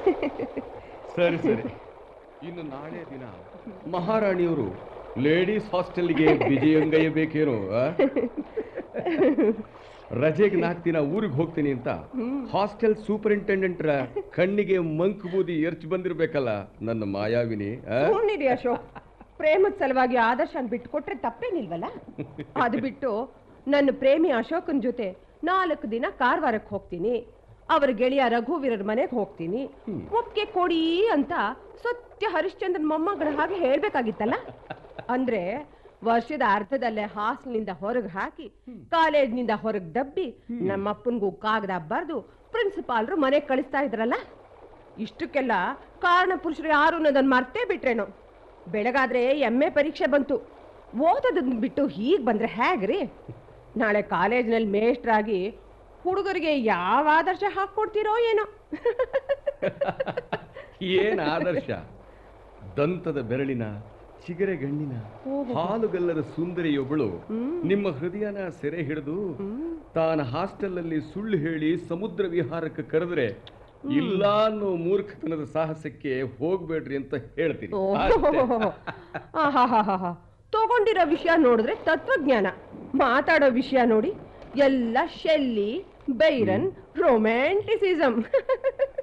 ಸರಿ ಸರಿ ಇನ್ನು ನಾಳೆ ದಿನ ಮಹಾರಾಣಿಯವರು ಲೇಡೀಸ್ ಹಾಸ್ಟೆಲ್ಗೆ ವಿಜಯಂಗಯ್ಯಬೇಕೇನೋ ಆ? ರಜೆಗೆ ನಾಲ್ಕು ದಿನ ಊರಿಗೆ ಹೋಗ್ತೀನಿ ಅಂತ ಹಾಸ್ಟೆಲ್ ಸೂಪರಿಂಟೆಂಡೆಂಟ್ರ ಕಣ್ಣಿಗೆ ಮಂಕು ಬೂದಿ ಎರ್ಚ್ ಬಂದಿರ್ಬೇಕಲ್ಲ ನನ್ನ ಮಾಯಾವಿನಿ ಆ? ಸುಮ್ಮನಿರಿ ಅಶೋಕ್ ಪ್ರೇಮದ ಸಲುವಾಗಿ ಆದರ್ಶನ್ ಬಿಟ್ಕೊಟ್ರೆ ತಪ್ಪೇನಿಲ್ವಲ್ಲ ಅದು ಬಿಟ್ಟು ನನ್ನ ಪ್ರೇಮಿ ಅಶೋಕನ್ ಜೊತೆ ನಾಲ್ಕು ದಿನ ಕಾರವಾರಕ್ಕೆ ಹೋಗ್ತೀನಿ ಅವರ ಗೆಳೆಯ ರಘುವೀರರ ಮನೆಗೆ ಹೋಗ್ತೀನಿ ಒಪ್ಪಿಗೆ ಕೊಡಿ ಅಂತ ಸತ್ಯ ಹರಿಶ್ಚಂದ್ರನ್ ಮೊಮ್ಮಗಳ ಹಾಗೆ ಹೇಳ್ಬೇಕಾಗಿತ್ತಲ್ಲ ಅಂದ್ರೆ ವರ್ಷದ ಅರ್ಧದಲ್ಲೇ ಹಾಸ್ಟೆಲ್ನಿಂದ ಹೊರಗೆ ಹಾಕಿ ಕಾಲೇಜ್ನಿಂದ ಹೊರಗೆ ದಬ್ಬಿ ನಮ್ಮಪ್ಪನ್ಗೂ ಕಾಗದ ಬರೆದು ಪ್ರಿನ್ಸಿಪಾಲ್ರು ಮನೆಗೆ ಕಳಿಸ್ತಾ ಇದ್ರಲ್ಲ ಇಷ್ಟಕ್ಕೆಲ್ಲ ಕಾರಣ ಪುರುಷರು ಯಾರು ಅನ್ನೋದನ್ನ ಮರ್ತೇ ಬಿಟ್ರೇನೋ ಬೆಳಗಾದ್ರೆ ಎಮ್ ಎ ಪರೀಕ್ಷೆ ಬಂತು ಓದೋದನ್ನ ಬಿಟ್ಟು ಹೀಗೆ ಬಂದ್ರೆ ಹೇಗ್ರಿ ನಾಳೆ ಕಾಲೇಜ್ನಲ್ಲಿ ಮೇಷ್ಟ್ರಾಗಿ ಹುಡುಗರಿಗೆ ಯಾವ ಆದರ್ಶ ಹಾಕ್ಕೊಡ್ತೀರೋ ಏನೋ ಏನ್ ಆದರ್ಶ ದಂತದ ಬೆರಳಿನ ಚಿಗರೆ ಗಣ್ಣಿನ ಹಾಲುಗಲ್ಲದ ಸುಂದರಿಯೊಬ್ಬಳು ನಿಮ್ಮ ಹೃದಯನ ಸೆರೆ ಹಿಡಿದು ತಾನ ಹಾಸ್ಟೆಲ್ ಅಲ್ಲಿ ಸುಳ್ಳು ಹೇಳಿ ಸಮುದ್ರ ವಿಹಾರಕ್ಕೆ ಕರೆದ್ರೆ ಇಲ್ಲ ಅನ್ನೋ ಮೂರ್ಖತನದ ಸಾಹಸಕ್ಕೆ ಹೋಗ್ಬೇಡ್ರಿ ಅಂತ ಹೇಳ್ತೀನಿ ಅಷ್ಟೇ. ಆಹಾಹಾಹಾಹಾ. ತಗೊಂಡಿರೋ ವಿಷಯ ನೋಡಿದ್ರೆ ತತ್ವಜ್ಞಾನ ಮಾತಾಡೋ ವಿಷಯ ನೋಡಿ ಎಲ್ಲ ಶೆಲ್ಲಿ ಬೈರನ್ ರೊಮ್ಯಾಂಟಿಸಿಸಮ್